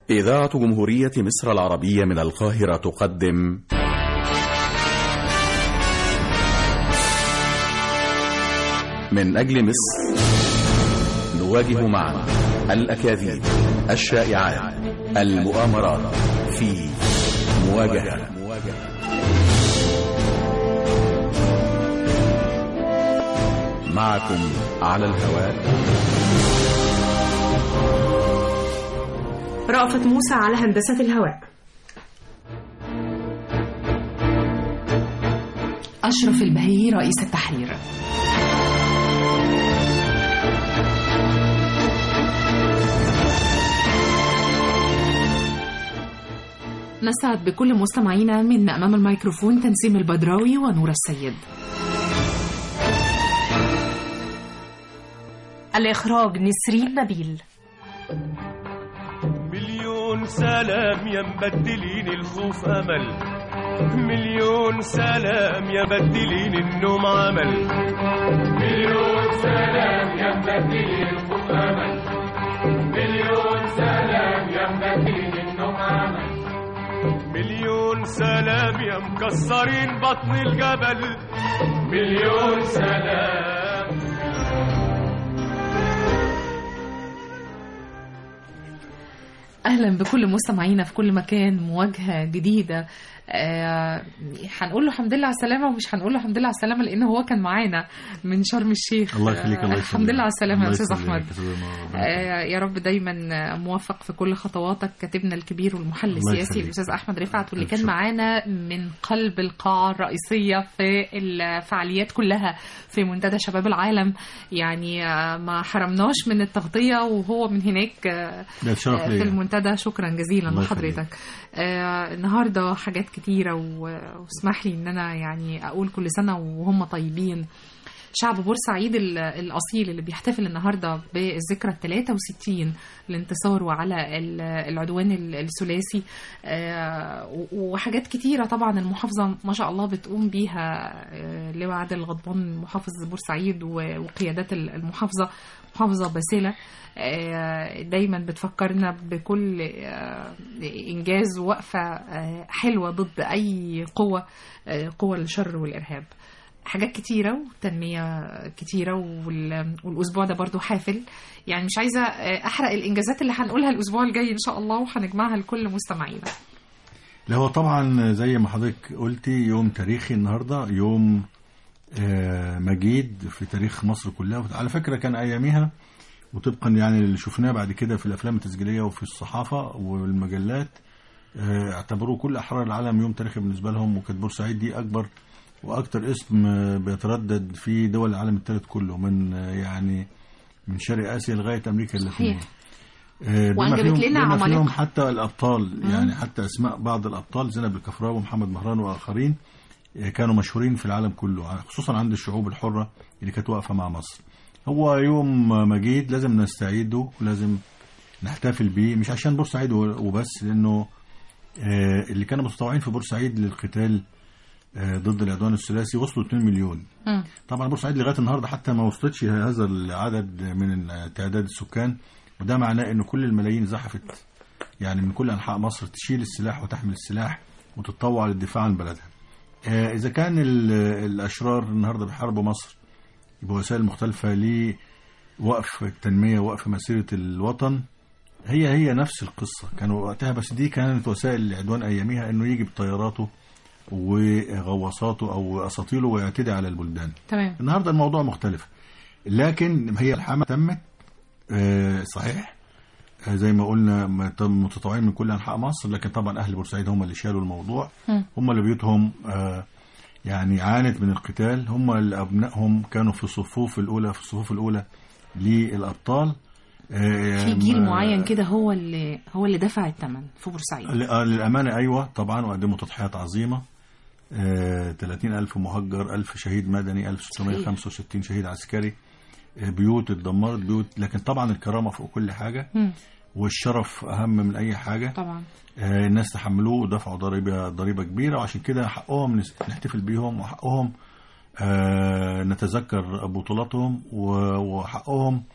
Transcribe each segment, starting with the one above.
إذاعة جمهورية مصر العربية من القاهرة تقدم من أجل مصر نواجه معا الأكاذيب الشائعات المؤامرات في مواجهة معكم على الهواء رأفت موسى على هندسة الهواء أشرف البهي رئيس التحرير نسعد بكل مستمعينا من أمام الميكروفون تنسيم البدراوي ونور السيد الإخراج نسرين نبيل مليون سلام يا مبدلين الخوف امل مليون سلام يا مبدلين النوم عمل مليون سلام يا مبدلين الخوف امل مليون سلام يا مبدلين النوم عمل مليون سلام يا مكسرين بطن الجبل مليون سلام أهلا بكل مستمعينا في كل مكان مواجهة جديدة آه، هنقول له الحمد لله على السلامة ومش هنقول له الحمد لله على السلامة لأن هو كان معانا من شرم الشيخ الله يخليك الله آه، يسلمك الحمد لله على السلامة يا الله أستاذ يسلمك أحمد يا أستاذ أحمد. آه، يا رب دايما موفق في كل خطواتك كاتبنا الكبير والمحلل الله السياسي يخليك. الاستاذ احمد رفعت واللي ألف كان شكر. معانا من قلب القاعه الرئيسيه في الفعاليات كلها في منتدى شباب العالم يعني آه، ما حرمناش من التغطيه وهو من هناك آه، ده شرف آه، في ليا المنتدى شكرا جزيلا الله لحضرتك آه النهارده حاجات كتيره و- واسمح لي ان انا يعني اقول كل سنه وهم طيبين شعب بورسعيد ال- الأصيل اللي بيحتفل النهاردة بالذكرى ال 63 لانتصاره على ال- العدوان ال- الثلاثي آه، و- وحاجات كتيرة طبعا المحافظة ما شاء الله بتقوم بيها آه، لواء عادل غضبان محافظ بورسعيد و- وقيادات ال- المحافظة محافظة باسلة آه، دايما بتفكرنا بكل آه، إنجاز ووقفة آه، حلوة ضد أي قوة آه، قوة الشر والإرهاب حاجات كتيرة وتنمية كتيرة وال- والأسبوع ده برضو حافل يعني مش عايزة آه، أحرق الإنجازات اللي هنقولها الأسبوع الجاي إن شاء الله وهنجمعها لكل مستمعينا لا هو طبعا زي ما حضرتك قلتي يوم تاريخي النهارده يوم آه، مجيد في تاريخ مصر كلها على فكره كان اياميها وطبقا يعني اللي شفناه بعد كده في الافلام التسجيليه وفي الصحافه والمجلات آه، اعتبروه كل احرار العالم يوم تاريخي بالنسبه لهم وكانت بورسعيد دي اكبر واكتر اسم آه، بيتردد في دول العالم الثالث كله من آه، يعني من شرق اسيا لغايه امريكا اللاتينيه صحيح. آه، بما وأنجبت فيهم- لنا بما عمالقة. فيهم حتى الابطال يعني حتى اسماء بعض الابطال زينب الكفراوي ومحمد مهران واخرين آه، كانوا مشهورين في العالم كله خصوصا عند الشعوب الحره اللي كانت واقفه مع مصر هو يوم مجيد لازم نستعيده ولازم نحتفل بيه مش عشان بورسعيد وبس لانه آه، اللي كانوا متطوعين في بورسعيد للقتال آه، ضد العدوان الثلاثي وصلوا 2 مليون مم. طبعا بورسعيد لغايه النهارده حتى ما وصلتش هذا العدد من تعداد السكان وده معناه ان كل الملايين زحفت يعني من كل انحاء مصر تشيل السلاح وتحمل السلاح وتتطوع للدفاع عن بلدها. آه، اذا كان ال- الاشرار النهارده بيحاربوا مصر بوسائل مختلفه لوقف التنميه ووقف مسيره الوطن هي هي نفس القصه كانوا وقتها بس دي كانت وسائل العدوان اياميها انه يجي بطياراته وغواصاته او اساطيله ويعتدي على البلدان. تمام النهارده الموضوع مختلف لكن هي الحمى تمت آه، صحيح آه، زي ما قلنا مت- متطوعين من كل انحاء مصر لكن طبعا اهل بورسعيد هم اللي شالوا الموضوع مم. هم اللي بيوتهم آه، يعني عانت من القتال هم اللي ابنائهم كانوا في الصفوف الاولى في الصفوف الاولى للابطال آه، في جيل آه، معين كده هو اللي هو اللي دفع الثمن في بورسعيد ل- آه، للأمانة أيوة طبعا وقدموا تضحيات عظيمة آه، 30 ألف مهجر ألف شهيد مدني 1665 شهيد عسكري آه، بيوت اتدمرت بيوت لكن طبعا الكرامة فوق كل حاجة مم. والشرف أهم من أي حاجة طبعا آه، الناس تحملوه ودفعوا ضريبة ضريبة كبيرة وعشان كده حقهم نس- نحتفل بيهم وحقهم آه، نتذكر بطولاتهم و- وحقهم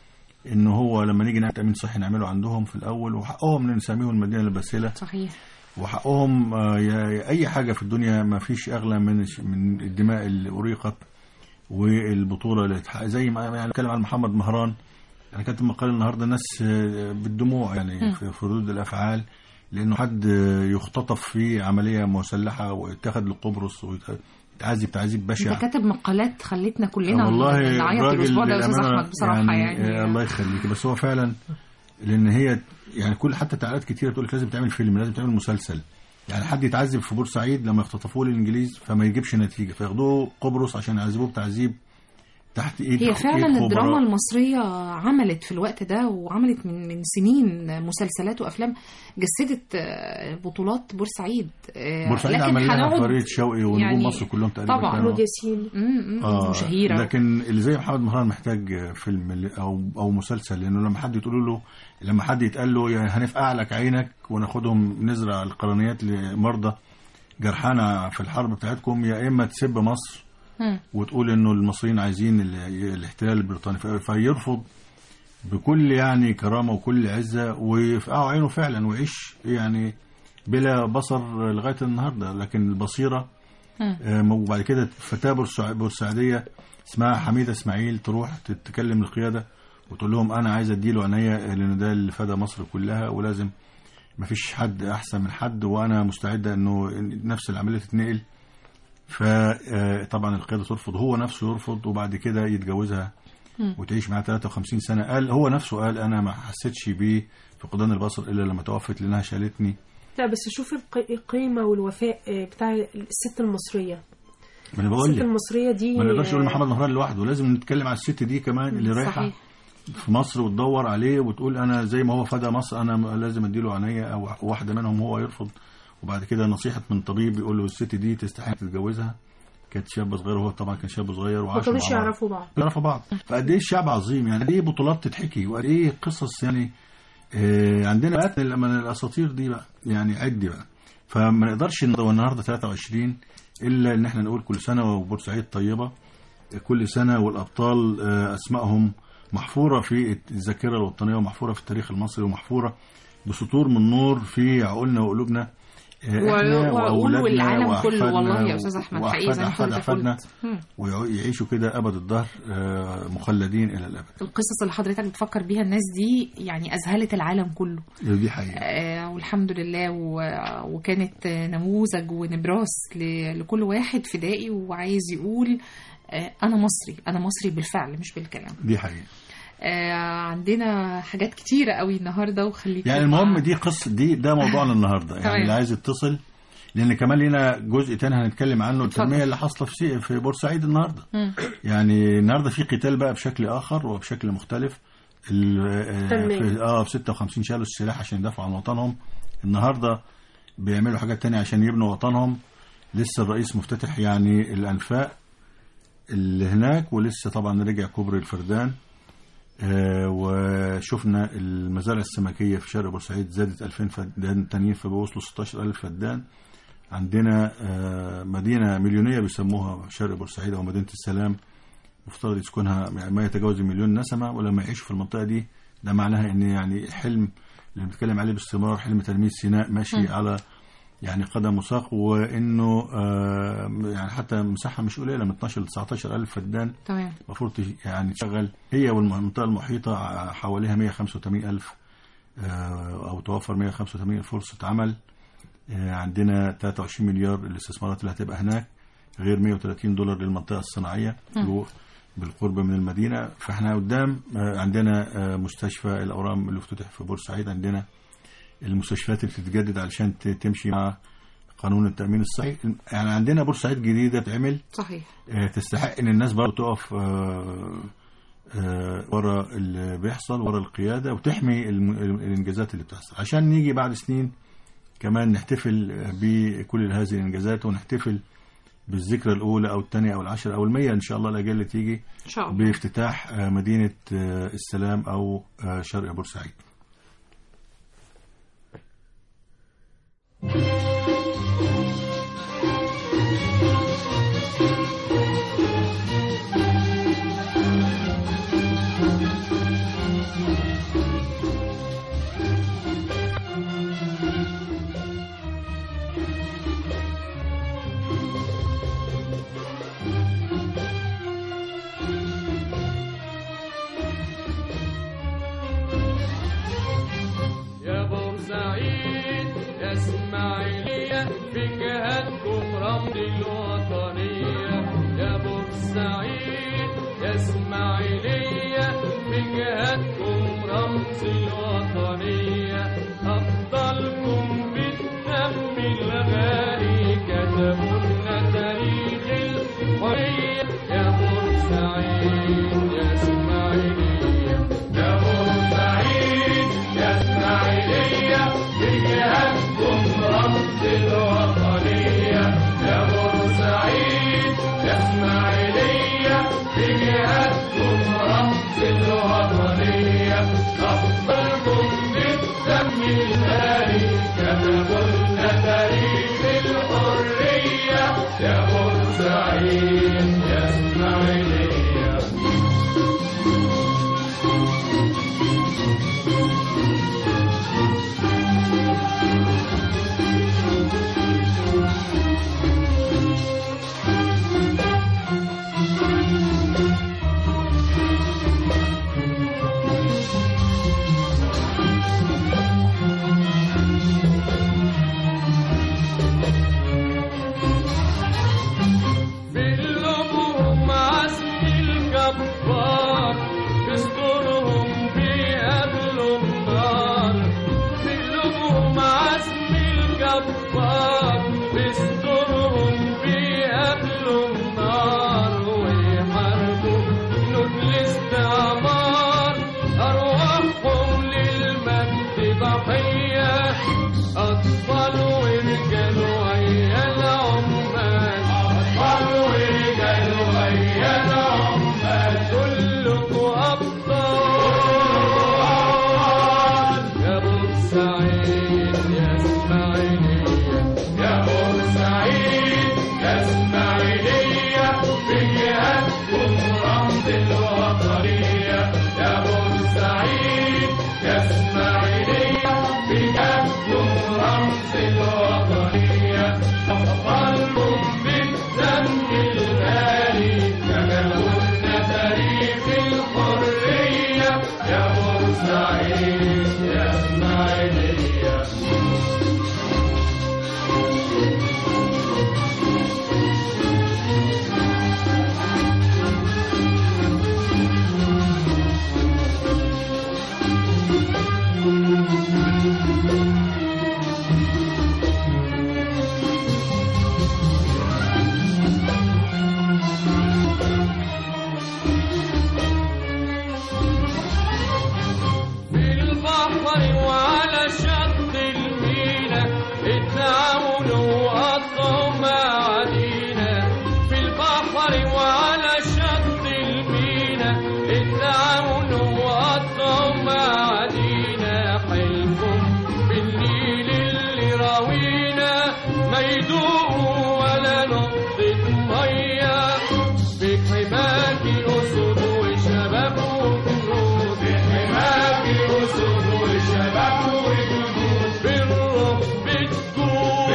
ان هو لما نيجي نعمل تامين صحي نعمله عندهم في الاول وحقهم ان نسميهم المدينه الباسله صحيح وحقهم آه، يا- اي حاجه في الدنيا ما فيش اغلى من من الدماء اللي اريقت والبطوله اللي اتحقق- زي ما يعني بتكلم عن محمد مهران انا كاتب مقال النهارده الناس آه، بالدموع يعني في في ردود الافعال لانه حد آه، يختطف في عمليه مسلحه واتخذ لقبرص ويتعذب تعذيب بشع انت كاتب مقالات خلتنا كلنا والله نعيط الراجل الاسبوع ده يا استاذ للأمانة احمد بصراحه يعني, آه، الله يخليك بس هو فعلا لان هي يعني كل حتى تعليقات كتيره تقول لك لازم تعمل فيلم لازم تعمل مسلسل يعني حد يتعذب في بورسعيد لما يختطفوه الانجليز فما يجيبش نتيجه فياخدوه قبرص عشان يعذبوه بتعذيب تحت ايد هي إيد فعلا خبراء. الدراما المصرية عملت في الوقت ده وعملت من من سنين مسلسلات وأفلام جسدت آه، بطولات بورسعيد آه، بورسعيد لكن عمل لها هنقعد- فريد شوقي ونجوم يعني مصر كلهم تقريبا طبعاً. كانوا- محمود ياسين م- م- آه وشهيرة لكن اللي زي محمد مهران محتاج فيلم اللي- او او مسلسل لانه لما حد تقول له لما حد يتقال له يعني هنفقع لك عينك وناخدهم نزرع القرنيات لمرضى جرحانه في الحرب بتاعتكم يا اما تسب مصر مم. وتقول انه المصريين عايزين ال- الاحتلال البريطاني في- فيرفض بكل يعني كرامه وكل عزه ويفقعوا عينه فعلا ويعيش يعني بلا بصر لغايه النهارده لكن البصيره مم. آه، وبعد كده فتاه بورسع- بورسعيديه اسمها حميده اسماعيل تروح تتكلم القياده وتقول لهم انا عايز اديله عينيا لان ده اللي فدى مصر كلها ولازم ما فيش حد احسن من حد وانا مستعده انه نفس العمليه تتنقل فطبعا القياده ترفض هو نفسه يرفض وبعد كده يتجوزها مم. وتعيش معاه 53 سنه قال هو نفسه قال انا ما حسيتش بيه فقدان البصر الا لما توفت لانها شالتني لا بس شوف الق- القيمة والوفاء آه، بتاع الست المصرية ما انا بقول الست لك المصرية دي ما نقدرش نقول آه، محمد مهران لوحده لازم نتكلم على الست دي كمان اللي رايحه صحيح في مصر وتدور عليه وتقول انا زي ما هو فدى مصر انا م- لازم اديله عينيا او واحده منهم هو يرفض وبعد كده نصيحه من طبيب يقول له الست دي تستحق تتجوزها كانت شابه صغيره وهو طبعا كان شاب صغير ما وعاشوا كانوش مع بعض. يعرفوا بعض يعرفوا بعض فقد ايه الشعب عظيم يعني قد ايه بطولات تتحكي وقد ايه قصص يعني آه عندنا بقى من الاساطير دي بقى يعني عد بقى فما نقدرش النهارده والنهارده 23 الا ان احنا نقول كل سنه وبورسعيد طيبه كل سنه والابطال آه اسمائهم محفوره في الذاكره الوطنيه ومحفوره في التاريخ المصري ومحفوره بسطور من نور في عقولنا وقلوبنا آه، و- إحنا وعقول وأولادنا والعالم كله وأحفادنا والله يا أستاذ أحمد حقيقي زي ما وأحفاد حضرتك أحفادنا قلت مم. ويعيشوا كده ابد الدهر آه، مخلدين الى الابد القصص اللي حضرتك بتفكر بيها الناس دي يعني أذهلت العالم كله دي حقيقه آه، والحمد لله و- وكانت آه، نموذج ونبراس ل- لكل واحد فدائي وعايز يقول آه، أنا مصري أنا مصري بالفعل مش بالكلام دي حقيقه آه، عندنا حاجات كتيرة قوي النهاردة وخليكم يعني المهم مع- دي قصه دي ده موضوعنا النهارده تمام. يعني اللي عايز يتصل لان كمان لينا جزء تاني هنتكلم عنه اتفضل. التنميه اللي حاصله في سي- في بورسعيد النهارده مم. يعني النهارده في قتال بقى بشكل اخر وبشكل مختلف ال- آه، تنمية. في اه في 56 شالوا السلاح عشان يدافعوا عن وطنهم النهارده بيعملوا حاجات تانية عشان يبنوا وطنهم لسه الرئيس مفتتح يعني الانفاق اللي هناك ولسه طبعا رجع كوبري الفردان آه، وشفنا المزارع السمكية في شرق بورسعيد زادت 2000 فدان تانيين فبوصلوا 16000 فدان عندنا آه، مدينة مليونية بيسموها شرق بورسعيد أو مدينة السلام مفترض يسكنها ما يتجاوز المليون نسمة ولما يعيشوا في المنطقة دي ده معناها إن يعني حلم اللي بنتكلم عليه باستمرار حلم تلميذ سيناء ماشي م. على يعني قدم وساق وإنه آه، يعني حتى مساحة مش قليلة من 12 ل 19 ألف فدان تمام المفروض تش- يعني تشغل هي والمنطقة المحيطة ع- حواليها 185 ألف آه، أو توفر 185 فرصة عمل آه، عندنا 23 مليار الاستثمارات اللي هتبقى هناك غير 130 دولار للمنطقة الصناعية جو- بالقرب من المدينة فاحنا قدام آه، عندنا آه، مستشفى الأورام اللي افتتح في بورسعيد عندنا المستشفيات اللي بتتجدد علشان ت- تمشي مع قانون التأمين الصحي يعني عندنا بورسعيد جديدة تعمل صحيح آه، تستحق ان الناس برضه تقف آه، آه، ورا اللي بيحصل ورا القياده وتحمي الم- الانجازات اللي بتحصل عشان نيجي بعد سنين كمان نحتفل آه، بكل هذه الانجازات ونحتفل بالذكرى الاولى او الثانيه او العشره او المية ان شاء الله الاجيال اللي تيجي إن شاء الله بافتتاح آه، مدينه آه، السلام او آه، شرق بورسعيد كتبوا لنا تاريخ الحرية يا بورسعيد يا اسماعيلية في الأمور عزم الجبار يسترهم بيقابلوا النار في الأمور عزم الجبار يسترهم بيقابلوا النار ويحاربوا جنود الاستعمار أرواحهم للمجد ضحية أطفال ورجال ويا العمال أطفال ورجال ويا العمال كلكم أبطال يا بورسعيد يا إسماعيلية يا بورسعيد يا إسماعيلية في جهادكم رمز الوطنية يا بورسعيد يا إسماعيلية في جهادكم رمز الوطنية أطفالكم بالدم الغالي كتبوا لنا تاريخ الحرية يا بورسعيد يا إسماعيلية في البحر وعلى شط المينا اتعاونوا وقطعوا معادينا في البحر وعلى شط المينا اتعاونوا وقطعوا معادينا حلفهم بالنيل اللي راوينا ما يدوقوا ولا نقطة مية في حماك أسود وشباب وجنود في حماك أسود وشباب وجنود بالروح بتجود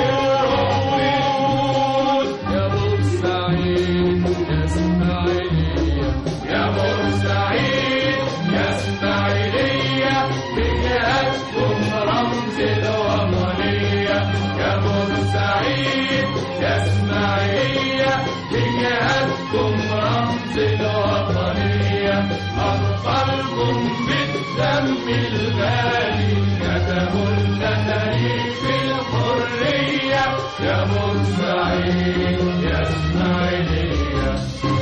يا بورسعيد يا إسماعيلية يا بورسعيد يا إسماعيلية بجهادكم رمز الوطنية يا بورسعيد يا إسماعيلية بجهادكم رمز الوطنية أبطالكم بالدم الغالي كتبوا لنا تاريخ الحرية يا بورسعيد يا إسماعيلية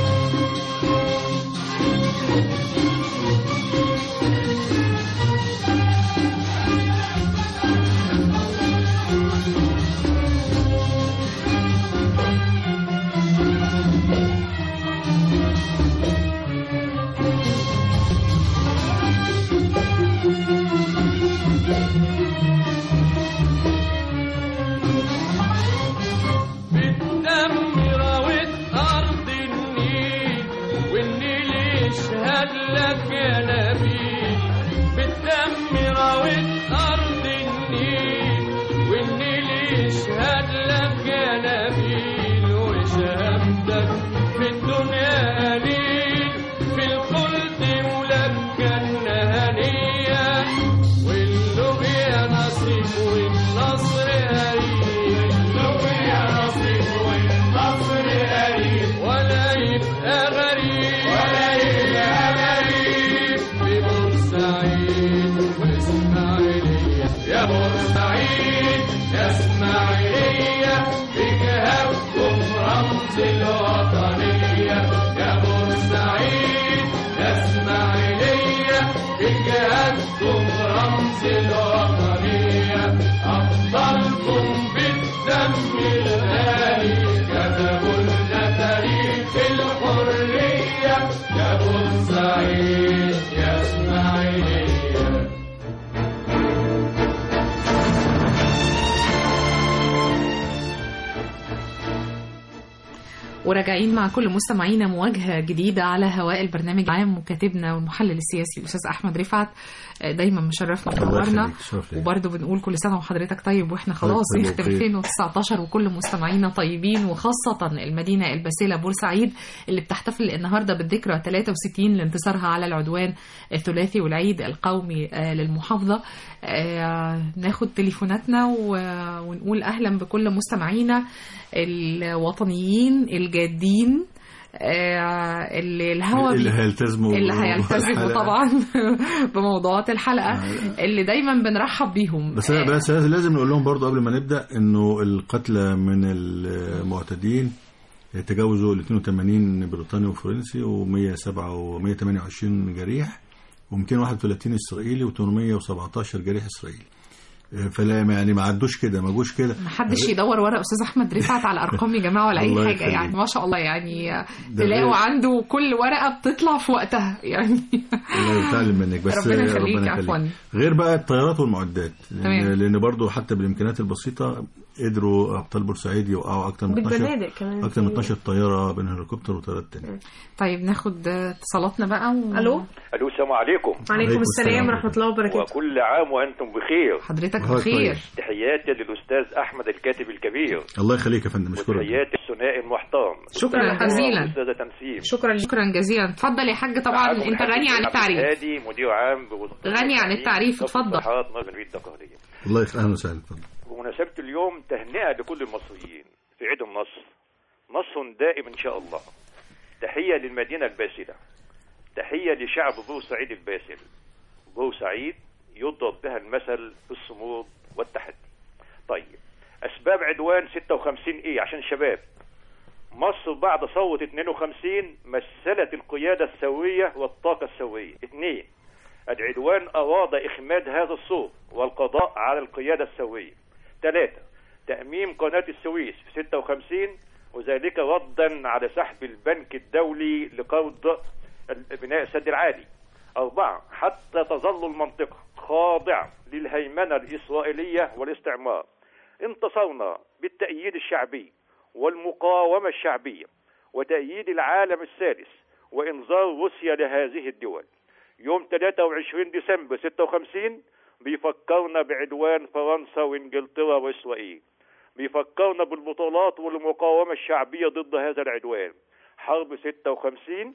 بالدم راوت أرض النيل والنيل يشهد لك يا نبيل بالدم راوت أرض النيل والنيل يشهد لك يا نبيل وشهادتك في الدنيا قليل في الخلد ولك جنة هنية واللغ يا نصيب والنصر قريب اللغ يا نصيب والنصر قريب ولا يبقى غريب ولا يبقى غريب في بورسعيد واسماعيلية يا بورسعيد يا اسماعيلية بجهادكم رمز الوطنية يا بورسعيد يا اسماعيلية بجهادكم رمز الوطنية أفضلكم بالدم الغالي كتبوا لنا تاريخ الحرية يا بورسعيد يا اسماعيلية وراجعين مع كل مستمعينا مواجهة جديدة على هواء البرنامج العام وكاتبنا والمحلل السياسي الأستاذ أحمد رفعت آه، دايما مشرفنا الله ومنورنا يخليك، شرف ليا. وبرضه بنقول كل سنة وحضرتك طيب واحنا خلاص طيب، نختم بخير. 2019 وكل مستمعينا طيبين وخاصة المدينة الباسلة بورسعيد اللي بتحتفل النهارده بالذكرى 63 لانتصارها على العدوان الثلاثي والعيد القومي آه، للمحافظة آه، ناخد تليفوناتنا و- ونقول أهلا بكل مستمعينا الوطنيين الجادين آه، اللي الهوى اللي بي- هيلتزموا اللي هيلتزموا بالحلقة. طبعا بموضوعات الحلقة اللي دايما بنرحب بيهم بس أنا بس لازم نقول لهم برضو قبل ما نبدا انه القتلى من المعتدين تجاوزوا ال 82 بريطاني وفرنسي و107 و128 جريح و231 اسرائيلي و817 جريح اسرائيلي فلا يعني ما عدوش كده ما جوش كده محدش يدور ورا استاذ احمد رفعت على ارقام يا جماعه ولا اي الله حاجه يخليك. يعني ما شاء الله يعني ده تلاقوا غير- عنده كل ورقه بتطلع في وقتها يعني الله يتعلم منك بس ربنا يخليك، عفواً. غير بقى الطيارات والمعدات تمام. لان, لأن برضو حتى بالامكانيات البسيطه قدروا ابطال بورسعيد يوقعوا اكتر من 12 بالبنادق كمان اكتر من 12 طياره بين هليكوبتر وطيارات تانية طيب ناخد اتصالاتنا بقى و... الو الو السلام عليكم وعليكم عليكم السلام السلام. ورحمه الله وبركاته وكل عام وانتم بخير حضرتك الله بخير كويس. تحياتي للاستاذ احمد الكاتب الكبير الله يخليك يا فندم اشكرك وتحياتي الثنائي المحترم شكرا جزيلا استاذه تنسيم شكرا لك شكرا جزيلا اتفضل يا حاج طبعا معكم انت الحاج غني عن عبد التعريف الهادي مدير عام بوزاره غني عن التعليم التعريف، وكافة اتفضل. صحات نظر البيت الدقهلية الله يخليك اهلا وسهلا اتفضل بمناسبة اليوم تهنئة لكل المصريين في عيد النصر نصر دائم إن شاء الله تحية للمدينة الباسلة تحية لشعب بورسعيد الباسل بورسعيد يضرب بها المثل في الصمود والتحدي طيب أسباب عدوان 56 إيه عشان شباب مصر بعد ثورة 52 مثلت القيادة السوية والطاقة السوية اثنين العدوان أراد إخماد هذا الصوت والقضاء على القيادة السوية ثلاثة تأميم قناة السويس في 56 وذلك ردا على سحب البنك الدولي لقرض بناء السد العالي أربعة حتى تظل المنطقة خاضعة للهيمنة الإسرائيلية والاستعمار انتصرنا بالتأييد الشعبي والمقاومة الشعبية وتأييد العالم الثالث وإنذار روسيا لهذه الدول يوم 23 ديسمبر 56 بيفكرنا بعدوان فرنسا وانجلترا واسرائيل بيفكرنا بالبطولات والمقاومة الشعبية ضد هذا العدوان حرب 56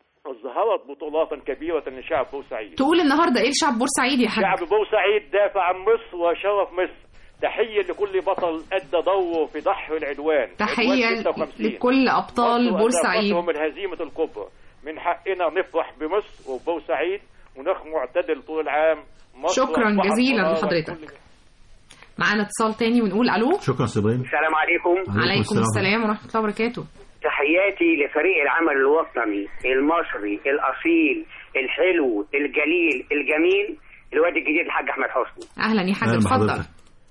أظهرت بطولات كبيرة لشعب بورسعيد تقول النهارده ايه لشعب بورسعيد يا حاج شعب بورسعيد دافع عن مصر وشرف مصر تحية لكل بطل أدى دوره في ضحي العدوان تحيه عدوان 56. لكل ابطال مصر بورسعيد أذاقتهم الهزيمة الكبرى من حقنا نفرح بمصر وبورسعيد ونخ معتدل طول العام مصر شكراً أصبحت جزيلاً قرارا لحضرتك. كل- معانا اتصال تاني ونقول الو شكرا استاذ ابراهيم السلام عليكم عليكم السلام ورحمه الله وبركاته تحياتي لفريق العمل الوطني المصري الاصيل الحلو الجليل الجميل الواد الجديد الحاج احمد حسني اهلا يا حاج أهلا اتفضل بحضرتك.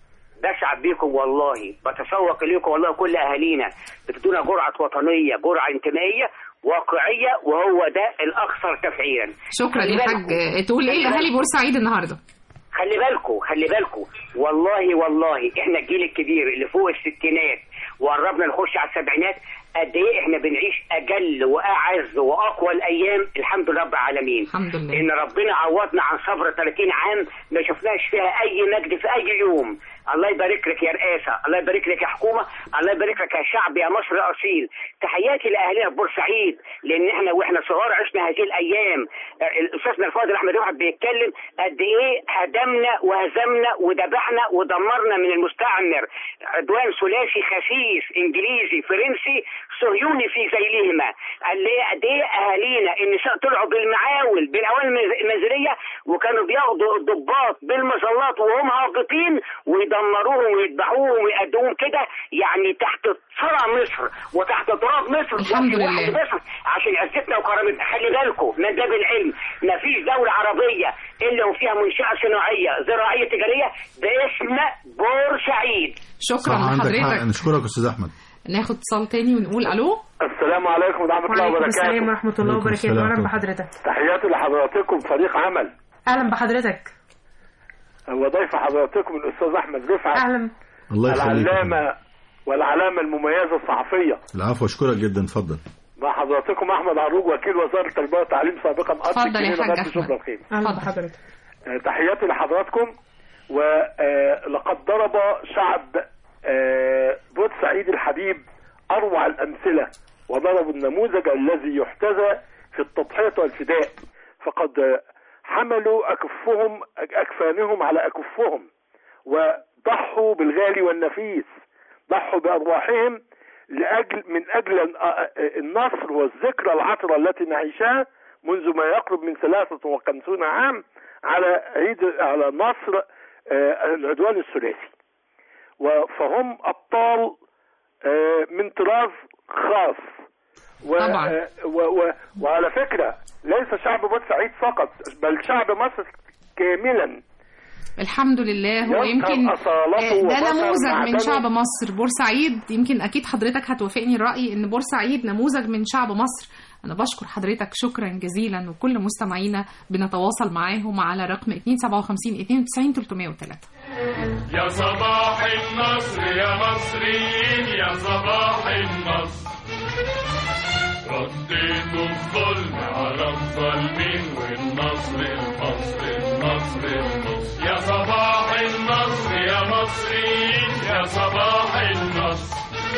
بسعد بيكم والله بتسوق اليكم والله كل اهالينا بتدونا جرعه وطنيه جرعه انتمائيه واقعيه وهو ده الاكثر تفعيلا شكرا خلي يا بالكم. حاج تقول ايه خلي لاهالي بالكم. بورسعيد النهارده خلي بالكم خلي بالكم والله والله احنا الجيل الكبير اللي فوق الستينات وقربنا نخش على السبعينات قد ايه احنا بنعيش اجل واعز واقوى الايام الحمد لله رب العالمين الحمد لله ان ربنا عوضنا عن صبر 30 عام ما شفناش فيها اي مجد في اي يوم الله يبارك لك يا رئاسه الله يبارك لك يا حكومه الله يبارك لك يا شعب يا مصر الاصيل تحياتي لاهالينا في بورسعيد لان احنا واحنا صغار عشنا هذه الايام آه، الاستاذنا الفاضل احمد رفعت بيتكلم قد ايه هدمنا وهزمنا وذبحنا ودمرنا من المستعمر عدوان ثلاثي خسيس انجليزي فرنسي صهيوني في ذيلهما قال لي قد ايه اهالينا النساء طلعوا بالمعاول بالاواني المنزليه وكانوا بياخدوا الضباط بالمظلات وهم هابطين ويدمروهم ويذبحوهم ويقدموهم كده يعني تحت ثرى مصر وتحت تراب مصر الحمد وفي لله. واحد مصر عشان عزتنا وكرامتنا خلي بالكم من باب العلم ما فيش دوله عربيه الا وفيها منشاه صناعيه زراعيه تجاريه باسم بورسعيد شكرا صح عندك حق لحضرتك نشكرك استاذ احمد ناخد اتصال تاني ونقول الو السلام عليكم ورحمة الله وعليكم السلام وبركاته ورحمه الله وعليكم وبركاته السلام. اهلا بحضرتك تحياتي لحضراتكم فريق عمل اهلا بحضرتك وضيف حضراتكم الأستاذ أحمد رفعت اهلا الله يخليك العلامة والعلامة المميزة الصحفية العفو اشكرك جدا اتفضل مع حضراتكم أحمد عروج وكيل وزارة التربية والتعليم سابقا قصر اتفضل يا الجنينة حاج غرب أحمد. شبرا الخيمة اهلا اتفضل. بحضرتك آه، تحياتي لحضراتكم ولقد ضرب شعب آه، بورسعيد الحبيب أروع الأمثلة وضربوا النموذج الذي يحتذى في التضحية والفداء فقد آه، حملوا أكفهم أكفانهم على أكفهم وضحوا بالغالي والنفيس ضحوا بأرواحهم لأجل من أجل ال- آه، آه، النصر والذكرى العطرة التي نعيشها منذ ما يقرب من 53 عام على عيد على نصر آه، العدوان الثلاثي و- فهم أبطال آه، من طراز خاص و طبعا. آه، و و وعلى فكرة ليس شعب بورسعيد فقط بل شعب مصر كاملا الحمد لله هو يظهر يمكن أصالته آه، ده وبصر نموذج من معدنه. شعب مصر بورسعيد يمكن اكيد حضرتك هتوافقني الراي ان بورسعيد نموذج من شعب مصر انا بشكر حضرتك شكرا جزيلا وكل مستمعينا بنتواصل معاهم على رقم 257 92 303 يا صباح النصر يا مصريين يا صباح النصر رديتوا الظلم على الظالمين والنصر المصر النصر النصر يا صباح النصر يا مصريين يا صباح النصر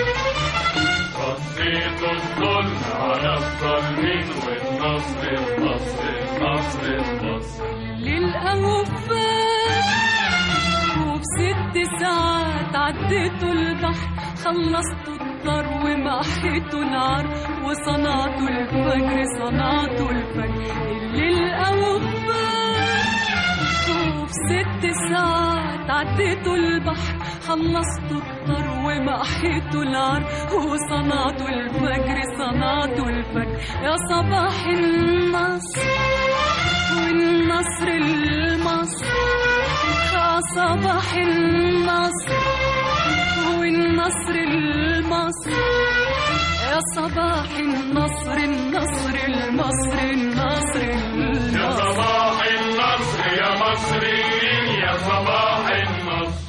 رديتوا الظلم على الظالمين والنصر النصر النصر النصر للأوفاء وفي ست ساعات عديتوا البحر خلصتوا الدار ومحيتوا العار وصنعتوا الفجر صنعتوا الفجر للأوفاء وفي ست ساعات عديتوا البحر خلصتوا الدار ومحيتوا العار وصنعتوا الفجر صنعتوا الفجر يا صباح النصر والنصر المصر يا صباح النصر والنصر المصر يا صباح النصر النصر المصر النصر يا النصر صباح النصر يا مصريين يا صباح النصر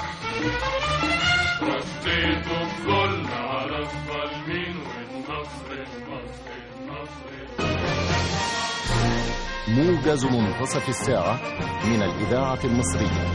رديتوا الظلم على الظالمين والنصر النصر النصر موجز منتصف الساعة من الإذاعة المصرية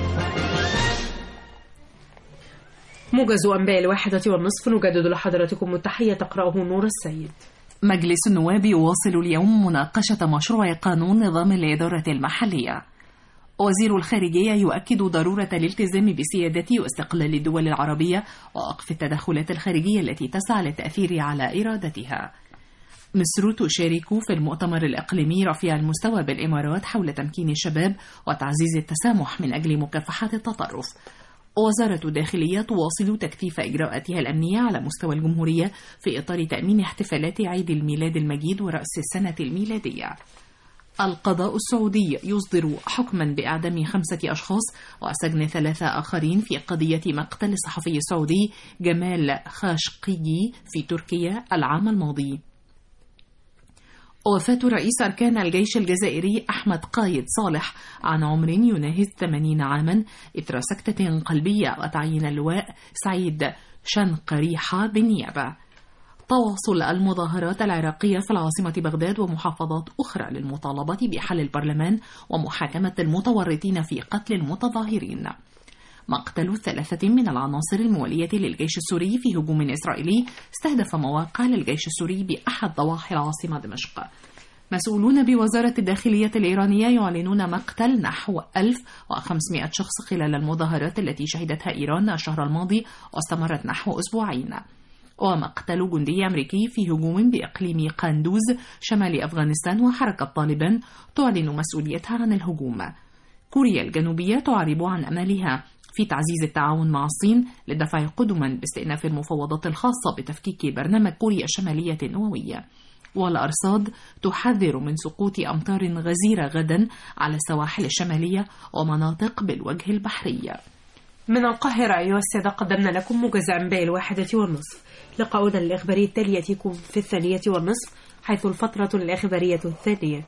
موجز أنباء الواحدة والنصف نجدد لحضراتكم التحية تقرأه نور السيد مجلس النواب يواصل اليوم مناقشة مشروع قانون نظام الإدارة المحلية وزير الخارجية يؤكد ضرورة الالتزام بسيادة واستقلال الدول العربية ووقف التدخلات الخارجية التي تسعى للتأثير على إرادتها مصر تشارك في المؤتمر الإقليمي رفيع المستوى بالإمارات حول تمكين الشباب وتعزيز التسامح من أجل مكافحة التطرف وزارة الداخلية تواصل تكثيف إجراءاتها الأمنية على مستوى الجمهورية في إطار تأمين احتفالات عيد الميلاد المجيد ورأس السنة الميلادية القضاء السعودي يصدر حكما بإعدام خمسة أشخاص وسجن ثلاثة آخرين في قضية مقتل الصحفي السعودي جمال خاشقجي في تركيا العام الماضي وفاة رئيس أركان الجيش الجزائري أحمد قايد صالح عن عمر يناهز 80 عاما إثر سكتة قلبية وتعيين اللواء سعيد شنقريحة بالنيابة تواصل المظاهرات العراقية في العاصمة بغداد ومحافظات أخرى للمطالبة بحل البرلمان ومحاكمة المتورطين في قتل المتظاهرين مقتل ثلاثة من العناصر الموالية للجيش السوري في هجوم إسرائيلي استهدف مواقع للجيش السوري بأحد ضواحي العاصمة دمشق مسؤولون بوزارة الداخلية الإيرانية يعلنون مقتل نحو 1500 شخص خلال المظاهرات التي شهدتها إيران الشهر الماضي واستمرت نحو أسبوعين ومقتل جندي أمريكي في هجوم بإقليم قندوز شمال أفغانستان وحركة طالبان تعلن مسؤوليتها عن الهجوم كوريا الجنوبية تعرب عن أملها في تعزيز التعاون مع الصين للدفع قدما باستئناف المفاوضات الخاصة بتفكيك برنامج كوريا الشمالية النووية والأرصاد تحذر من سقوط أمطار غزيرة غدا على السواحل الشمالية ومناطق بالوجه البحري من القاهرة أيها السادة قدمنا لكم موجز أنباء الواحدة والنصف لقاؤنا الإخباري التالي يأتيكم في الثانية والنصف حيث الفترة الإخبارية الثانية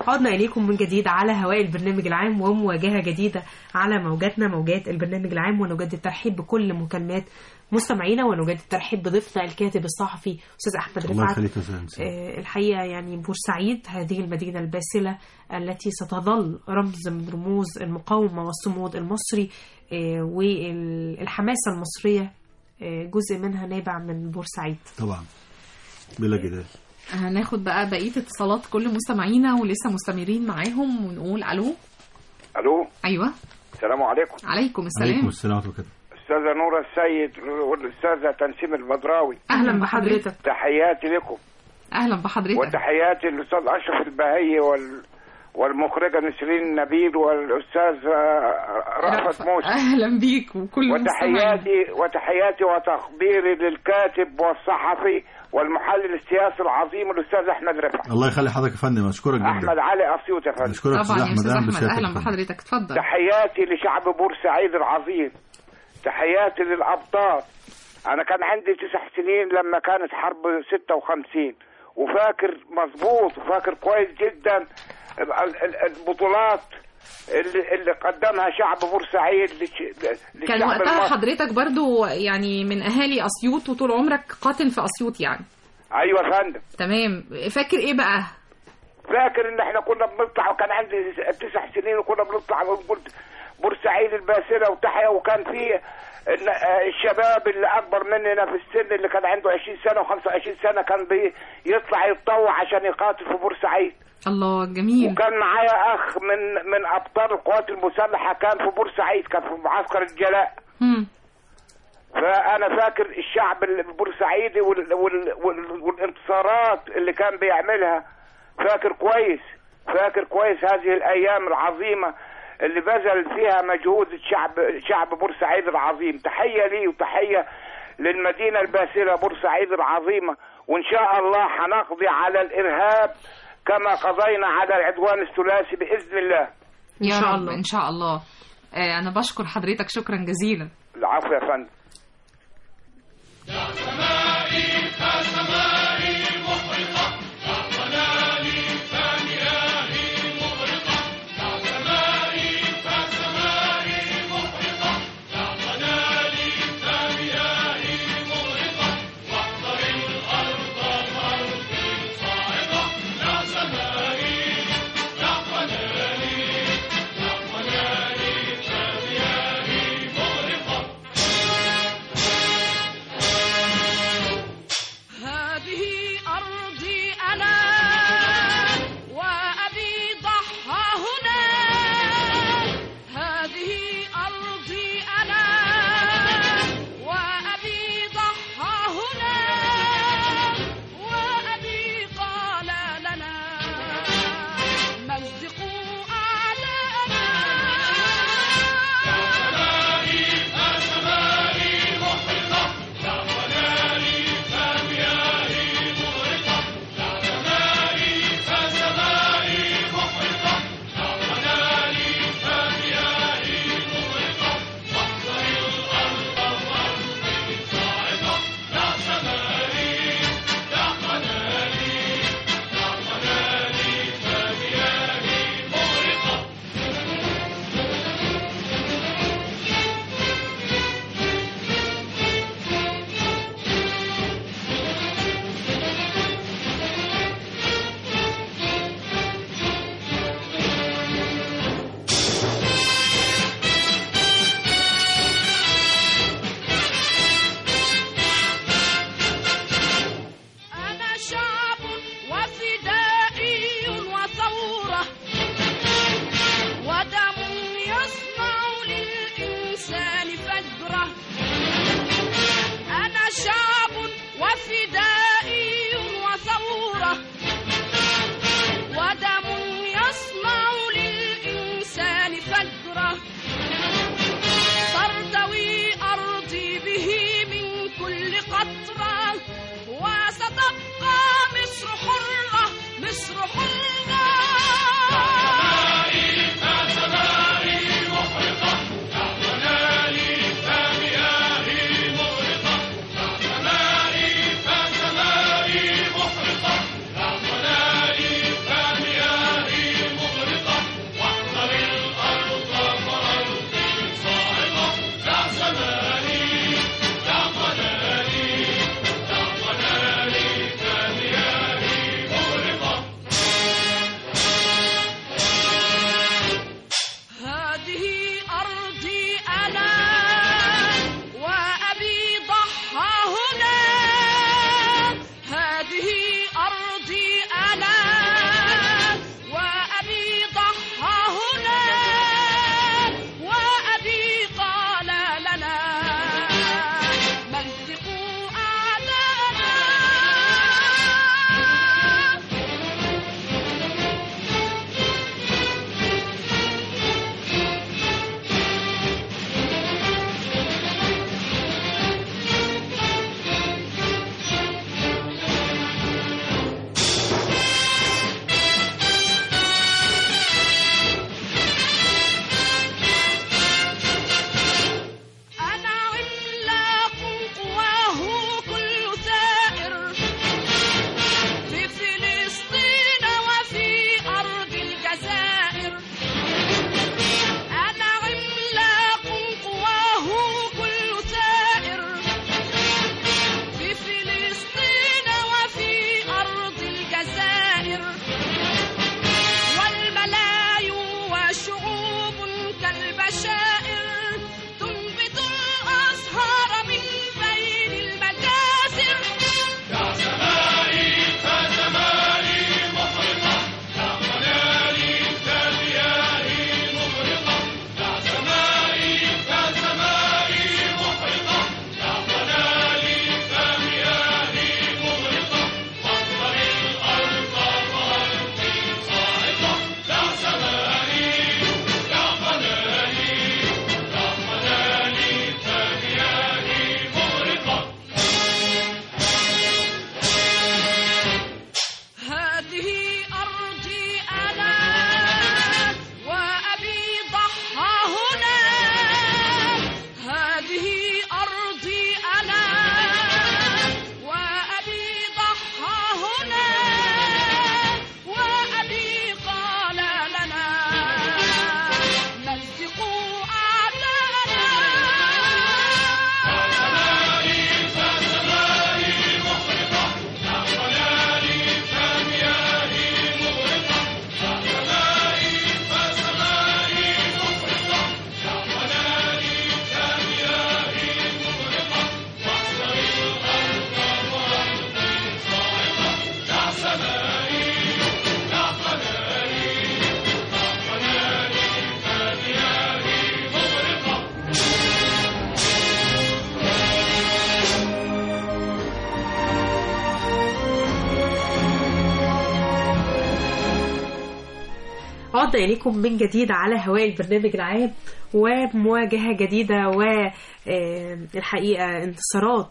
عدنا إليكم من جديد على هواء البرنامج العام ومواجهة جديدة على موجاتنا موجات البرنامج العام ونجدد الترحيب بكل مكالمات مستمعينا ونجدد الترحيب بضيفنا الكاتب الصحفي أستاذ أحمد الله رفعت يخليك يا أستاذ آه، الحقيقة يعني بورسعيد هذه المدينة الباسلة التي ستظل رمز من رموز المقاومة والصمود المصري آه، والحماسة المصرية آه، جزء منها نابع من بورسعيد طبعا بلا جدال هناخد بقى بقيه اتصالات كل مستمعينا ولسه مستمرين معاهم ونقول الو الو ايوه السلام عليكم عليكم السلام عليكم السلام ورحمه الله استاذه نورة السيد والاستاذه تنسيم البدراوي اهلا بحضرتك تحياتي لكم اهلا بحضرتك وتحياتي للاستاذ اشرف البهي وال والمخرجه نسرين نبيل والاستاذ آه، رأفت موسى اهلا بيك وكل مستمعين وتحياتي وتحياتي وتقديري للكاتب والصحفي والمحلل السياسي العظيم الاستاذ احمد رفعت الله يخلي حضرتك يا فندم اشكرك جدا احمد علي اسيوط يا فندم اشكرك استاذ طبعا يا احمد استاذ اهلا احمد بسيادتك اهلا يا فندم. بحضرتك اتفضل تحياتي لشعب بورسعيد العظيم تحياتي للأبطال أنا كان عندي تسع سنين لما كانت حرب 56 وفاكر مظبوط وفاكر كويس جدا ال- ال- البطولات اللي, اللي قدمها شعب بورسعيد لش- كان للشعب وقتها المصري حضرتك برضو يعني من اهالي اسيوط وطول عمرك قاتل في اسيوط يعني أيوة يا فندم تمام فاكر ايه بقى فاكر ان احنا كنا بنطلع وكان عندي تسع سنين وكنا بنطلع ونقول بورسعيد الباسلة وتحيا وكان في ال- آه الشباب اللي اكبر مننا في السن اللي كان عنده 20 سنه و25 سنه كان بيطلع يتطوع عشان يقاتل في بورسعيد الله جميل وكان معايا اخ من من ابطال القوات المسلحه كان في بورسعيد كان في معسكر الجلاء مم. فانا فاكر الشعب البورسعيدي وال... وال... وال... والانتصارات اللي كان بيعملها فاكر كويس فاكر كويس هذه الايام العظيمه اللي بذل فيها مجهود الشعب شعب بورسعيد العظيم تحيه لي وتحيه للمدينه الباسله بورسعيد العظيمه وان شاء الله هنقضي على الارهاب كما قضينا على العدوان الثلاثي باذن الله يا شاء رب الله. ان شاء الله آه، انا بشكر حضرتك شكرا جزيلا العفو يا فندم هذه أرضي أنا وأبي ضحى هنا هذه أرضي أنا وأبي ضحى هنا وأبي قال لنا مزقوا أعداءنا أنا شعب وفدائي وثورة ودم يصنع للإنسان فجرة أنا شعب وفدائي وثورة ودم يصنع للإنسان فجرة ترتوي أرضي به من كل قطرة وستبقى مصر حرة مصر حرة عدنا إليكم من جديد على هواء البرنامج العام ومواجهة جديدة والحقيقة انتصارات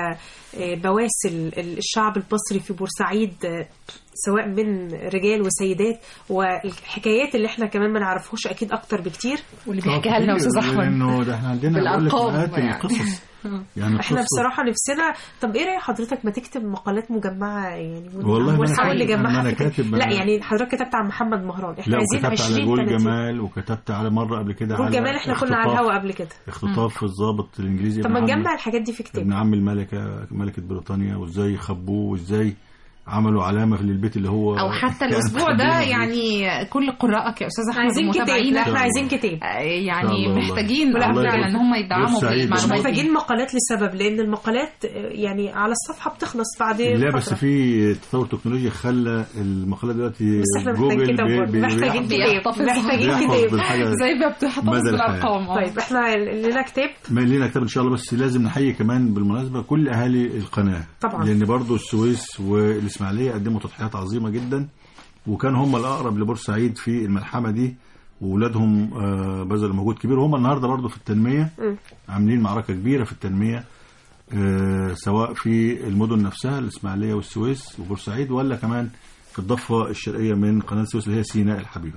وبواسل الشعب المصري في بورسعيد آه، سواء من رجال وسيدات والحكايات اللي احنا كمان ما نعرفوش اكيد اكتر بكتير واللي بيحكيها لنا استاذ احمد لانه ده احنا عندنا بقول لك بالأرقام مئات يعني. القصص يعني احنا القصة- بصراحة نفسنا طب ايه رأي حضرتك ما تكتب مقالات مجمعة يعني ون- والله ما أنا ونحاول كاتب- نجمعها ما أنا في كده. كاتب- لا يعني حضرتك كتبت عن محمد مهران احنا لا عايزين وكتبت على 20 جول 30 جمال وكتبت على مره قبل كده جول على جمال احنا كنا على اختطاف- الهوا قبل كده اختطاف الضابط الانجليزي طب ابن ما عم- نجمع الحاجات دي في كتاب ابن عم الملكه ملكه بريطانيا وازاي خبوه وازاي عملوا علامه في البيت اللي هو او حتى كان الاسبوع مخبيها ده فيه. يعني كل قراءك يا استاذ احمد عايزين كتاب ومتابعينا لا احنا عايزين كتاب يعني الله والله. محتاجين لا، فعلا فعلا. ان هم يدعموا بورسعيد مش بالمعلومات دي. محتاجين مقالات لسبب لان المقالات آه، يعني على الصفحه بتخلص بعد لا فترة. بس في تطور تكنولوجيا خلى المقالات دلوقتي بس احنا جوجل محتاجين كتاب بي- برضه. بي- محتاجين بيحفظ- كتاب محتاجين بيحفظ كتاب بالحاجة زي ما بتحتفظ مدى الحياة. بالارقام آه. طيب احنا لنا كتاب ما لينا كتاب ان شاء الله بس لازم نحيي كمان بالمناسبه كل اهالي القناه طبعا. لان برضو السويس والاسماعيليه قدموا تضحيات عظيمه جدا وكان هم الاقرب لبورسعيد في الملحمه دي واولادهم آه، بذلوا مجهود كبير وهم النهارده برضو في التنميه مم. عاملين معركه كبيره في التنميه آه، سواء في المدن نفسها الاسماعيليه والسويس وبورسعيد ولا كمان في الضفه الشرقيه من قناه السويس اللي هي سيناء الحبيبه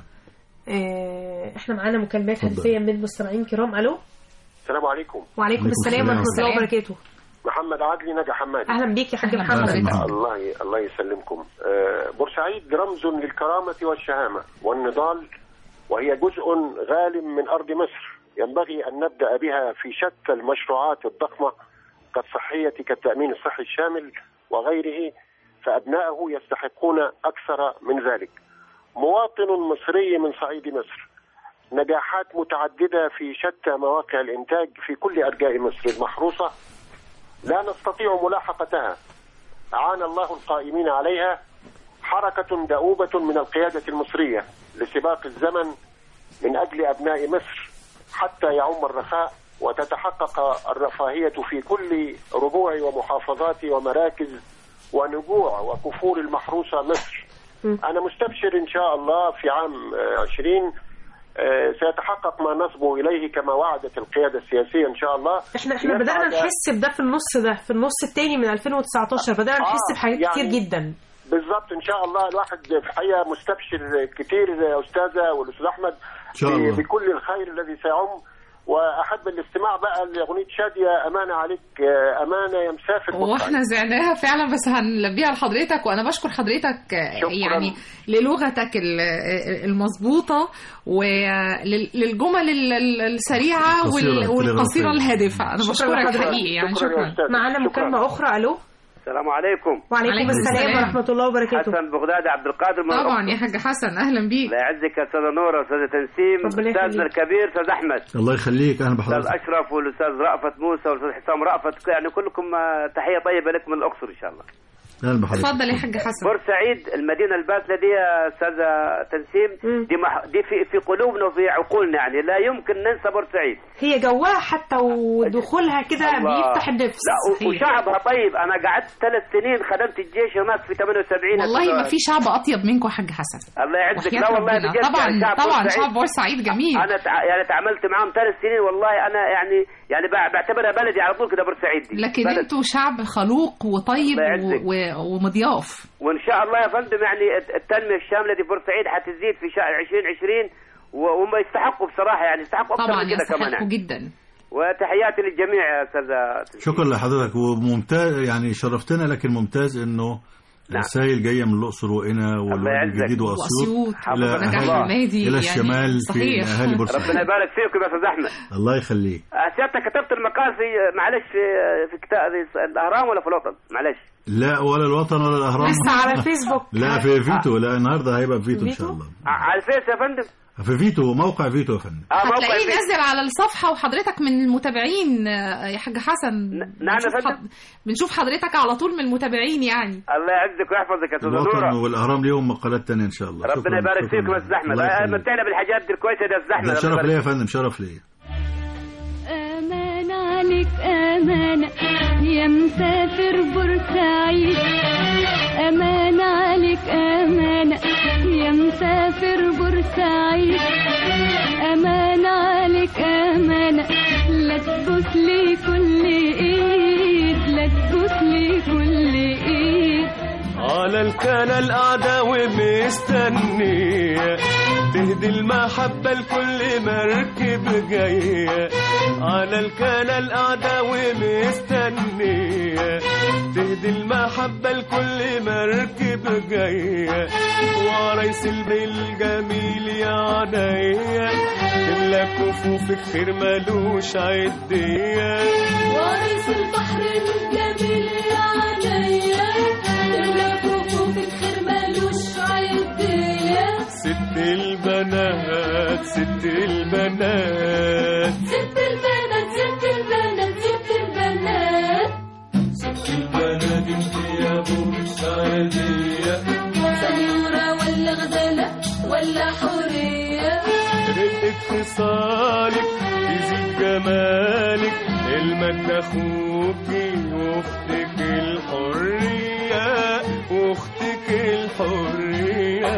آه، احنا معانا مكالمات اتفضل. هاتفيه من مستمعين كرام الو السلام عليكم وعليكم عليكم السلام السلام. ورحمه الله وبركاته محمد عدلي نجا حمادي اهلا بيك يا حاج أهلا محمد بحضرتك. الله ي- الله يسلمكم آه، بورسعيد رمز للكرامة والشهامة والنضال وهي جزء غال من أرض مصر ينبغي أن نبدأ بها في شتى المشروعات الضخمة كالصحية كالتأمين الصحي الشامل وغيره فأبناءه يستحقون أكثر من ذلك مواطن مصري من صعيد مصر نجاحات متعددة في شتى مواقع الإنتاج في كل أرجاء مصر المحروسة لا نستطيع ملاحقتها أعان الله القائمين عليها حركة دؤوبة من القيادة المصرية لسباق الزمن من أجل أبناء مصر حتى يعم الرخاء وتتحقق الرفاهية في كل ربوع ومحافظات ومراكز ونجوع وكفور المحروسة مصر أنا مستبشر إن شاء الله في عام آه، 20 آه، سيتحقق ما نصبو إليه كما وعدت القيادة السياسية إن شاء الله احنا احنا نسعد- بدانا نحس بده في النص ده في النص الثاني من 2019 بدانا آه، نحس بحاجات يعني كتير جدا بالضبط ان شاء الله الواحد في الحقيقه مستبشر كتير يا استاذه والاستاذ احمد شاء ب- الله. بكل الخير الذي سيعم واحب الاستماع بقى لاغنيه شاديه امانه عليك آه، امانه يا مسافر واحنا زعناها فعلا بس هنلبيها لحضرتك وانا بشكر حضرتك آه، شكراً. يعني للغتك ال- آه، المظبوطه وللجمل السريعه القصيرة، وال- والقصيره التلغرافية. الهادفه انا شكراً بشكرك لحضرتك. حقيقي يعني شكرا يا شكرا استاذ معانا شكراً. مكالمه اخرى الو السلام عليكم وعليكم عليكم السلام السلام. ورحمه الله وبركاته حسن بغدادي عبد القادر من طبعا الأقصر. يا حاج حسن اهلا بيك الله يعزك يا استاذه نوره استاذه تنسيم ربنا استاذنا يخليك. الكبير استاذ احمد الله يخليك اهلا استاذ بحضرتك اشرف والاستاذ رأفت موسى والاستاذ حسام رأفت يعني كلكم آه، تحيه طيبه لكم من الاقصر ان شاء الله اهلا بحضرتك اتفضل يا حاج حسن بورسعيد المدينه الباسله دي يا استاذه تنسيم مم. دي مح... دي في في قلوبنا وفي عقولنا يعني لا يمكن ننسى بورسعيد هي جواها حتى ودخولها كده الله. بيفتح النفس لا و- صحيح. وشعبها طيب انا قعدت ثلاث سنين خدمت الجيش هناك في 78 والله ما أستاذ- في شعب اطيب منكم يا حاج حسن الله يعزك وحياة لا والله ربنا بجد طبعا يعني شعب طبعا بورسعيد شعب بورسعيد جميل انا تع... يعني تعاملت معاهم ثلاث سنين والله انا يعني يعني بع- بعتبرها بلدي على طول كده بورسعيد دي لكن بلد. انتوا شعب خلوق وطيب الله يعزك. و... و... ومضياف وان شاء الله يا فندم يعني الت- التنميه الشامله دي بورسعيد حتزيد في شهر 2020 و- وهم يستحقوا بصراحه يعني يستحقوا اكثر طبعا من كده كمان يستحقوا يعني. جدا وتحياتي للجميع يا استاذه شكرا لحضرتك وممتاز يعني شرفتنا لكن ممتاز انه نعم. رسائل جايه من الاقصر وقنا والوادي يعزك. الجديد واسيوط واسيوط الى حفظك نجاح الله. النادي الى يعني الشمال في صحيح. اهالي ربنا بورسعيد يبارك فيكم يا استاذ احمد الله يخليك آه، سيادتك كتبت المقال في معلش في في كتاب الاهرام ولا في الوطن معلش لا ولا الوطن ولا الاهرام لسه على فيسبوك لا في فيتو لا النهارده هيبقى في فيتو ان شاء فيتو؟ الله ع- على الفيس يا فندم في فيتو موقع فيتو يا فندم اه موقع هتلاقيه الفيس. نازل على الصفحة وحضرتك من المتابعين آه، يا حاج حسن نعم يا بنشوف فندم. حض- بنشوف حضرتك على طول من المتابعين يعني الله يعزك ويحفظك يا استاذ الوطن نوره والاهرام ليهم مقالات تانية ان شاء الله ربنا شكراً- يبارك شكراً فيكم يا لك. استاذ احمد الله آه، يخليك. متعنا بالحاجات دي الكويسه دي يا استاذ احمد ده الله شرف يبارك ليا يا فندم شرف ليا أمان عليك أمانة يا مسافر بورسعيد أمان عليك أمانة يا مسافر بورسعيد الكنى الأعداء ومستنية تهدي المحبة لكل مركب جاية على الكنى الأعداء ومستنية تهدي المحبة لكل مركب جاية وعريس البالجميل يا عينيا تملى كفوفك خير ملوش عدية وارث البحر الجميل يا عينيا تملى كفوفك خير ملوش عدية ست البنات ست البنات ست البنات ست البنات ست البنات ست البنات انت يا بورسعيدية سنورة ولا غزالة ولا حورية رقة خصالك تزيد جمالك المجد اخوكي واختك الحرية واختك الحرية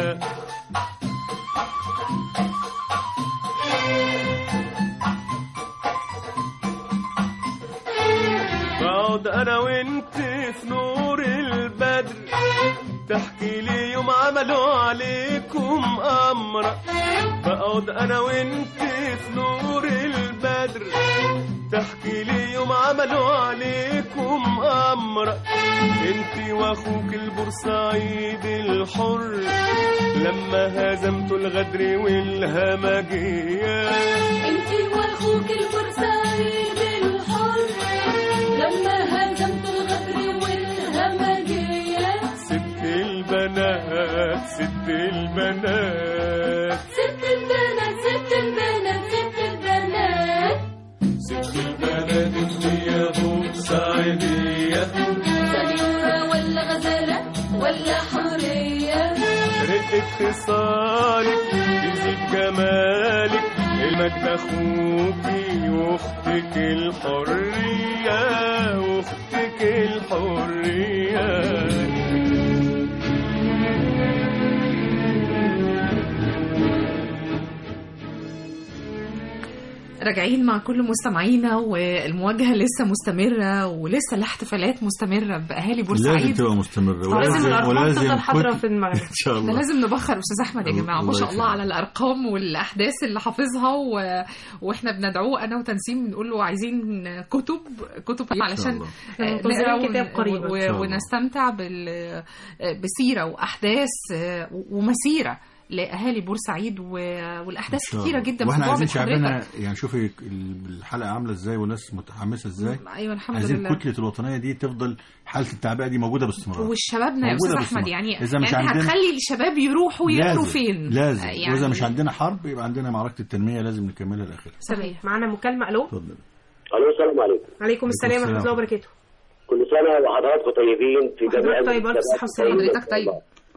بقعد انا وانت في نور البدر تحكي لي يوم عملوا عليكم امرة بقعد انا وانت في نور البدر تحكي لي يوم عملوا عليكم امرة انت واخوك البورسعيد الحر لما هزمتوا الغدر والهمجية انتي واخوك البورسعيد الحر لما هزمت الغدر والهمجية ست البنات ست البنات ست البنات ست البنات ست البنات ست البنات انت يا بورسعيدية سنورة ولا غزالة ولا حورية رقة خصالك تزيد جمالك المجد اخوكي واختك الحرية واختك الحرية راجعين مع كل مستمعينا والمواجهة لسه مستمرة ولسه الاحتفالات مستمرة بأهالي بورسعيد لازم تبقى مستمرة لازم الأرقام تفضل حاضرة كنت- في دماغنا ان شاء احنا الله لازم نبخر استاذ احمد يا جماعه ما الله شاء الله يخليك. على الارقام والاحداث اللي حافظها و... واحنا بندعوه انا وتنسيم بنقول له عايزين كتب كتب علشان الله. إحنا منتظرين نقرا كتاب ون- قريبا. و... إن شاء الله. ونستمتع بال... بسيره واحداث ومسيره لاهالي بورسعيد و... والاحداث إن شاء كتيره الله. جدا واحنا في عايزين بعد شعبنا حضرتك. يعني شوفي الحلقه عامله ازاي والناس متحمسه ازاي ايوه الحمد عايزين لله كتله الوطنيه دي تفضل حاله التعبئه دي موجوده باستمرار والشبابنا يا موجودة استاذ باستمرار. احمد يعني إذا مش يعني عندنا- هتخلي الشباب يروحوا يقروا لازم فين لازم يعني واذا مش عندنا حرب يبقى عندنا معركه التنميه لازم نكملها لاخرها صحيح معانا مكالمة ألو اتفضل الو السلام عليكم عليكم السلام ورحمة السلام. الله وبركاته كل سنه وحضراتكم طيبين في جميع حضرتك طيب، ألف المناسبات صحة وسلامة. الطيبة. حضرتك طيب.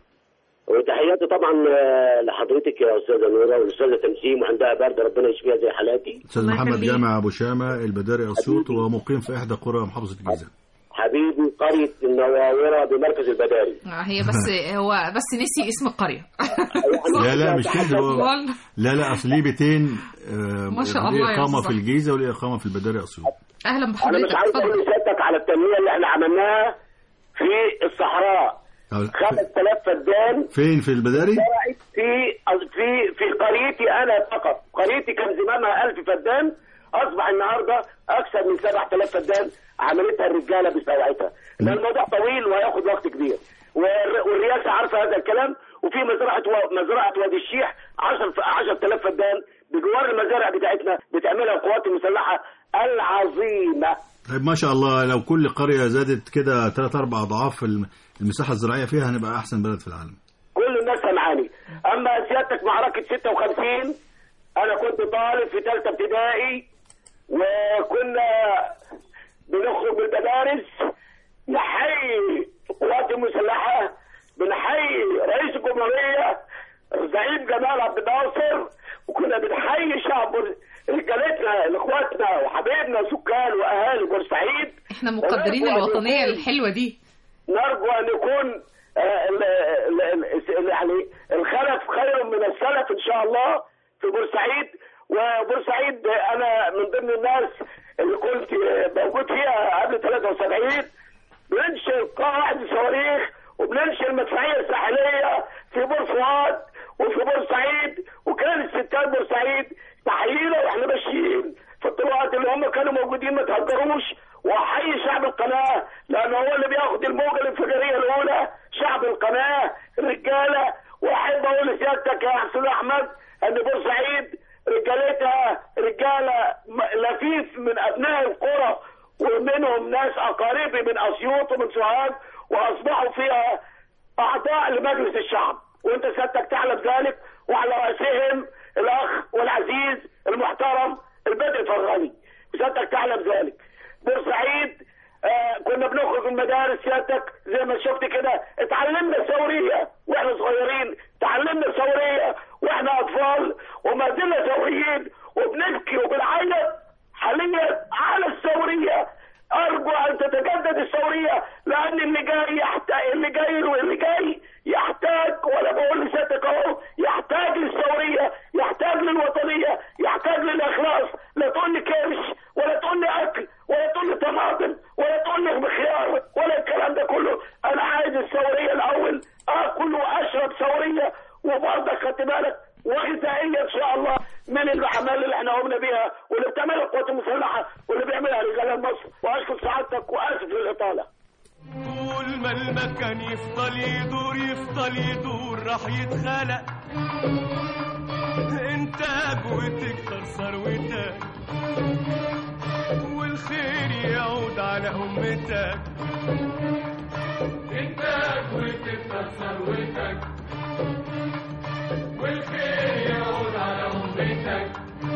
وتحياتي طبعا آه، لحضرتك يا استاذه نوره والاستاذه تنسيم وعندها برد ربنا يشفيها زي حالاتي استاذ الله محمد يخليك. جامع ابو شامه البداري اسيوط ومقيم في احدى قرى محافظه الجيزه حبيبي قريه النواوره بمركز البداري آه، هي بس هو بس نسي اسم القريه لا لا مش كده هو والله. لا لا اصل ليه بيتين آه، ما شاء ليه الله يا اقامه أستاذ في الجيزه وليه اقامه في البداري اسيوط اهلا انا مش بحضرتك عايز اقول اتفضل لسيادتك على التنميه اللي احنا عملناها في الصحراء أو- 5000 فدان فين في البداري زرعت في في في قريتي انا فقط قريتي كان زمامها 1000 فدان اصبح النهارده اكثر من 7000 فدان عملتها الرجاله بساعتها لان الموضوع طويل وهياخد وقت كبير والر- والرئاسه عارفه هذا الكلام وفي مزرعه و- مزرعه وادي الشيح 10 ف- 10000 فدان بجوار المزارع بتاعتنا بتعملها القوات المسلحه العظيمه طيب ما شاء الله لو كل قريه زادت كده ثلاث اربع اضعاف الم- المساحه الزراعيه فيها هنبقى احسن بلد في العالم كل الناس سمعاني اما سيادتك معركه 56 انا كنت طالب في ثالثه ابتدائي وكنا بنخرج من المدارس نحيي القوات المسلحه بنحيي رئيس الجمهوريه الزعيم جمال عبد الناصر وكنا بنحيي شعب رجالتنا لاخواتنا وحبايبنا سكان واهالي بورسعيد احنا مقدرين ونرجو أن الوطنيه يكون- الحلوه دي نرجو ان يكون آه، ال- ال- ال- يعني الخلف خير من السلف ان شاء الله في بورسعيد وبورسعيد انا من ضمن الناس اللي كنت موجود فيها قبل 73 بننشر قاعدة صواريخ وبننشر المسرحيه الساحليه في بورسعاد وفي بورسعيد وكانت ستات بورسعيد تحيينا واحنا ماشيين في الطلوعات اللي هم كانوا موجودين ما تهجروش واحيي شعب القناه لان هو اللي بياخد الموجه الانفجاريه الاولى شعب القناه الرجاله واحب اقول لسيادتك يا حسين احمد ان بورسعيد رجالتها رجاله م- لفيف من ابناء القرى ومنهم ناس اقاربي من اسيوط ومن سوهاج واصبحوا فيها اعضاء لمجلس الشعب وانت سيادتك تعلم ذلك وعلى راسهم الاخ والعزيز المحترم البدر فرغني سيادتك تعلم ذلك بورسعيد آه كنا بنخرج من المدارس سيادتك زي ما شفت كده اتعلمنا الثوريه واحنا صغيرين تعلمنا الثوريه واحنا اطفال وما زلنا ثوريين وبنبكي وبنعيط حاليا على الثوريه ارجو ان تتجدد الثوريه لان اللي جاي يحتاج اللي جاي واللي جاي يحتاج ولا بقول لسيادتك اهو يحتاج للثوريه يحتاج للوطنيه يحتاج للاخلاص لا تقول لي كرش ولا تقول لي اكل ولا تقول لي طماطم ولا تقول لي خيار ولا الكلام ده كله انا عايز الثوريه الاول اكل واشرب ثوريه وبرضك خدت بالك وغذائيه ان شاء الله من الاعمال اللي احنا قمنا بيها واللي بتعملها القوات المسلحه واللي بيعملها رجال مصر واشكر سعادتك واسف للاطاله طول ما المكان يفضل يدور يفضل يدور راح يتخلق انتاج وتكتر ثروتك والخير يعود على امتك انتاج وتكتر ثروتك والخير يعود على امتك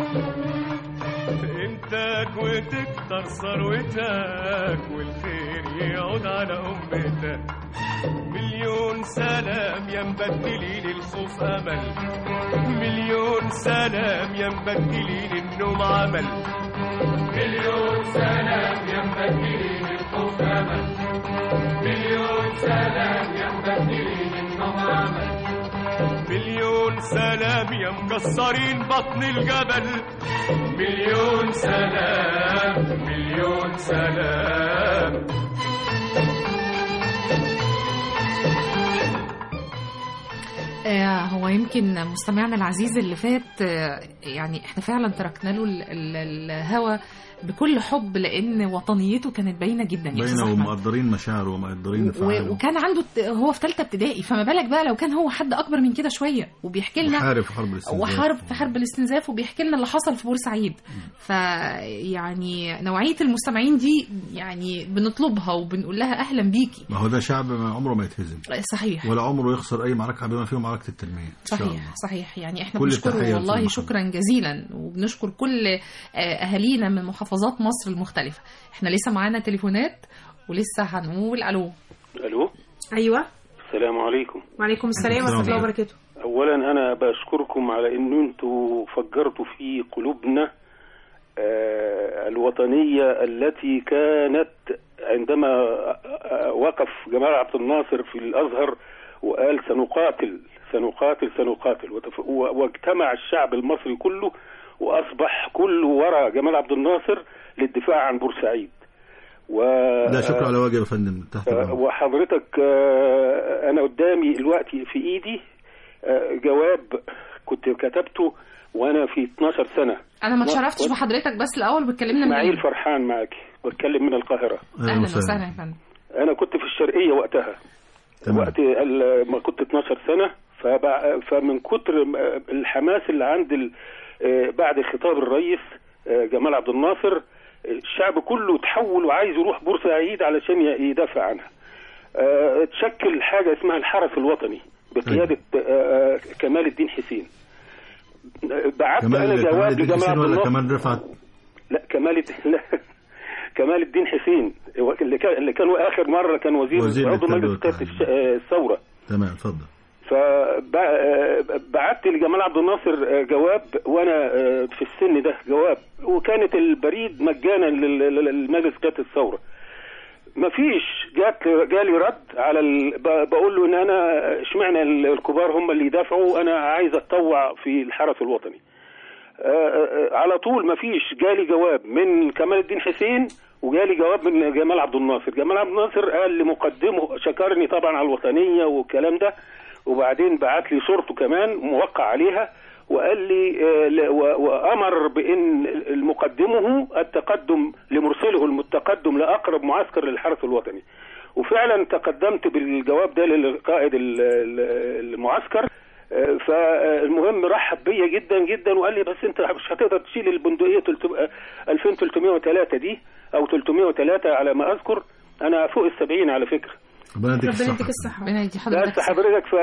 انتاج وتكتر ثروتك والخير يعود على امتك مليون سلام يا مبدلين الخوف امل مليون سلام يا مبدلين النوم عمل مليون سلام يا مبدلين الخوف امل مليون سلام يا مبدلين النوم عمل مليون سلام يا مكسرين بطن الجبل مليون سلام مليون سلام آه، هو يمكن مستمعنا العزيز اللي فات آه، يعني احنا فعلا تركنا له ال- ال- الهوى بكل حب لان وطنيته كانت باينه جدا يا أستاذ باينه أحمد. ومقدرين مشاعره ومقدرين و- انفعاله وكان عنده الت- هو في ثالثه ابتدائي فما بالك بقى لو كان هو حد اكبر من كده شويه وبيحكي لنا وحارب في حرب الاستنزاف وحارب في حرب الاستنزاف وبيحكي لنا اللي حصل في بورسعيد فيعني نوعيه المستمعين دي يعني بنطلبها وبنقول لها اهلا بيكي ما هو ده شعب ما عمره ما يتهزم صحيح ولا عمره يخسر اي معركه بما فيهم معركه التنميه إن شاء الله. صحيح صحيح يعني احنا كل بنشكره التحية والله للمحافظة. شكرا جزيلا وبنشكر كل آه، اهالينا من محافظات مصر المختلفه احنا لسه معانا تليفونات ولسه هنقول الو الو ايوه السلام عليكم وعليكم السلام ورحمه الله وبركاته اولا انا بشكركم على ان انتوا فجرتوا في قلوبنا آه، الوطنيه التي كانت عندما آه، وقف جمال عبد الناصر في الازهر وقال سنقاتل سنقاتل سنقاتل وتف- و- واجتمع الشعب المصري كله واصبح كله وراء جمال عبد الناصر للدفاع عن بورسعيد و لا شكرا على واجب يا فندم تحت آه، الأمر. وحضرتك آه، انا قدامي دلوقتي في ايدي آه، جواب كنت كتبته وانا في 12 سنه انا ما و- اتشرفتش و- بحضرتك بس الاول بتكلمنا اسماعيل منين فرحان معاك بتكلم من القاهره اهلا وسهلا يا فندم انا كنت في الشرقيه وقتها وقت ال- ما كنت 12 سنه فبع- فمن كتر م- الحماس اللي عند ال- آه، بعد خطاب الرئيس آه، جمال عبد الناصر آه، الشعب كله تحول وعايز يروح بورسعيد علشان ي- يدافع عنها آه، تشكل حاجه اسمها الحرس الوطني بقياده آه، آه، كمال الدين حسين آه، بعت انا كمال كمال جواب الدين لجمال حسين عبد ولا الناصر كمال رفعت لا كمال الد- لا كمال الدين حسين هو اللي كان اللي كان اخر مره كان وزير, وزير عضو التربية مجلس قياده الش- آه، الثوره تمام اتفضل فبعت لجمال عبد الناصر آه، جواب وانا آه، في السن ده جواب وكانت البريد مجانا لل- لل- لمجلس قياده الثوره مفيش جات جالي رد على ال... ب- بقول له ان انا اشمعنى ال- الكبار هم اللي يدافعوا انا عايز اتطوع في الحرس الوطني آه، آه، على طول ما فيش جالي جواب من كمال الدين حسين وجالي جواب من جمال عبد الناصر جمال عبد الناصر قال لمقدمه شكرني طبعا على الوطنيه والكلام ده وبعدين بعت لي صورته كمان موقع عليها وقال لي آه، ل- و- وامر بان المقدمه التقدم لمرسله المتقدم لاقرب معسكر للحرس الوطني وفعلا تقدمت بالجواب ده للقائد ال- ال- المعسكر آه، فالمهم رحب بيا جدا جدا وقال لي بس انت مش هتقدر تشيل البندقيه 300 2303 دي او 303 على ما اذكر انا فوق ال 70 على فكره ربنا يديك ربنا يديك الصحة الصحة ربنا يدي حضرتك بس حضرتك ف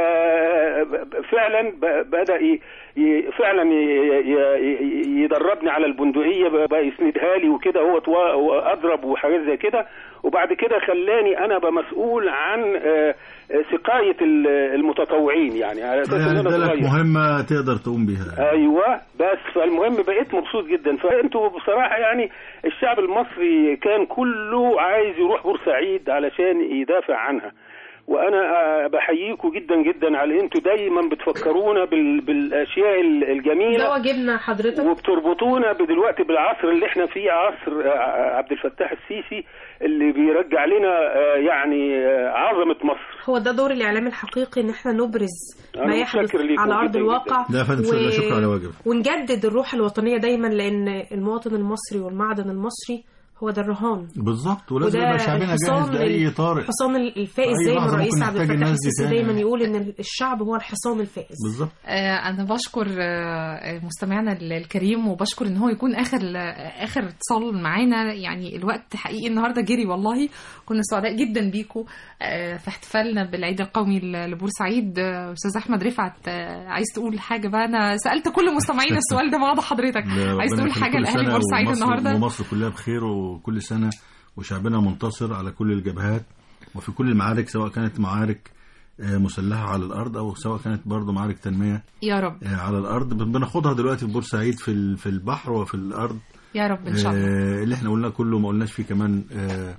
فعلا ب- بدا ي... ي... فعلا ي... ي... يدربني على البندقيه بقى بقى يسندها لي وكده هو توا... واضرب وحاجات زي كده وبعد كده خلاني انا ابقى مسؤول عن آه، آه، سقايه ال- المتطوعين يعني على اساس ان يعني انا ادالك صغير مهمة تقدر تقوم بيها ايوه بس فالمهم بقيت مبسوط جدا فانتوا بصراحه يعني الشعب المصري كان كله عايز يروح بورسعيد علشان يدافع عنها وانا آه، بحييكم جدا جدا على انتوا دايما بتفكرونا بال... بالاشياء ال- ده الجميله واجبنا حضرتك وبتربطونا بدلوقتي بالعصر اللي احنا فيه عصر آه، عبد الفتاح السيسي اللي بيرجع لنا آه، يعني آه، عظمه مصر هو ده دور الاعلام الحقيقي ان احنا نبرز أنا ما يحدث متشكر ليكم على ارض جداً الواقع لا يا فندم شكرا شكرا على واجب ونجدد الروح الوطنيه دايما لان المواطن المصري والمعدن المصري هو ده الرهان بالظبط ولازم وده يبقى شعبنا جاهز الحصان لأي ال- طارئ الحصان الفائز أي زي ما لحظة الرئيس ممكن عبد نحتاج الفتاح الناس دي السيسي تاني. دايما يقول ان الشعب هو الحصان الفائز بالظبط آه، أنا بشكر آه، مستمعنا ال- الكريم وبشكر إن هو يكون آخر آخر اتصال معانا يعني الوقت حقيقي النهاردة جري والله كنا سعداء جدا بيكم آه، في احتفالنا بالعيد القومي ل- لبورسعيد آه، أستاذ أحمد رفعت آه، عايز تقول حاجة بقى أنا سألت كل مستمعينا السؤال ده بعد حضرتك لا، عايز ربنا تقول يخليك. حاجة كل لأهل سنة بورسعيد ومصر- النهاردة ومصر كلها بخير وكل سنة وشعبنا منتصر على كل الجبهات وفي كل المعارك سواء كانت معارك آه، مسلحة على الأرض أو سواء كانت برضه معارك تنمية يا رب آه، على الأرض بن- بناخدها دلوقتي في بورسعيد في ال- في البحر وفي الأرض يا رب إن شاء الله آه، اللي احنا قلنا كله ما قلناش فيه كمان آه،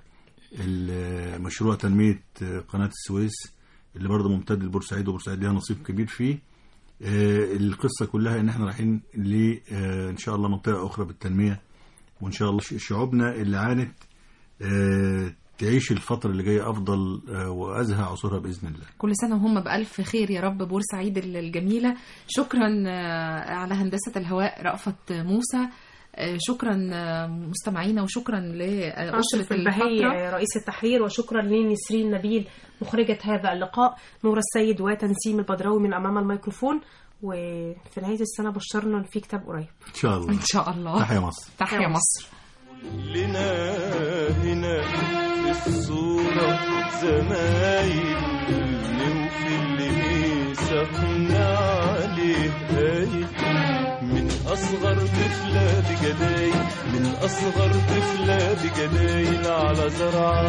ال- مشروع تنمية آه، قناة السويس اللي برضه ممتد لبورسعيد وبورسعيد ليها نصيب كبير فيه آه، القصة كلها ان احنا رايحين ل آه، ان شاء الله منطقة اخرى بالتنمية وان شاء الله ش- شعوبنا اللي عانت آه، تعيش الفترة اللي جاية افضل آه، وازهى عصورها باذن الله كل سنة وهم بألف خير يا رب بورسعيد الجميلة شكرا آه، على هندسة الهواء رأفت موسى آه، شكرا آه، مستمعينا وشكرا لأسرة أشرف البهي الفترة رئيس التحرير وشكرا لنسرين نبيل مخرجة هذا اللقاء نور السيد وتنسيم البدراوي من أمام الميكروفون وفي نهاية السنة بشرنا إن في كتاب قريب ان شاء الله إن شاء الله تحيا مصر تحيا مصر كلنا هنا في الصورة زمايل نوفي اللي ميثاقنا عليه هايل من أصغر طفلة بجدايل من أصغر طفلة بجدايل على زرعة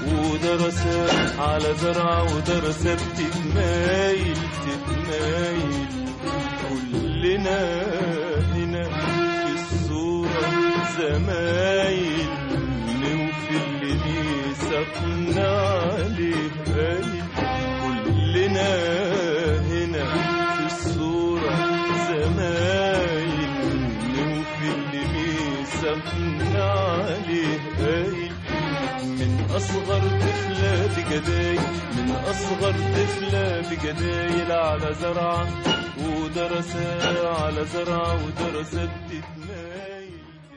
ودرسات على زرعة ودرسات تتمايل تتمايل كلنا هنا في الصورة زمايل نوفي اللي ميثاقنا عليه هايل كلنا هنا في الصورة زمايل نوفي اللي ميثاقنا عليه هايل من أصغر طفلة بجدايل من أصغر طفلة بجدايل على زرعة ودرسة على زرعة ودرسة تتمايل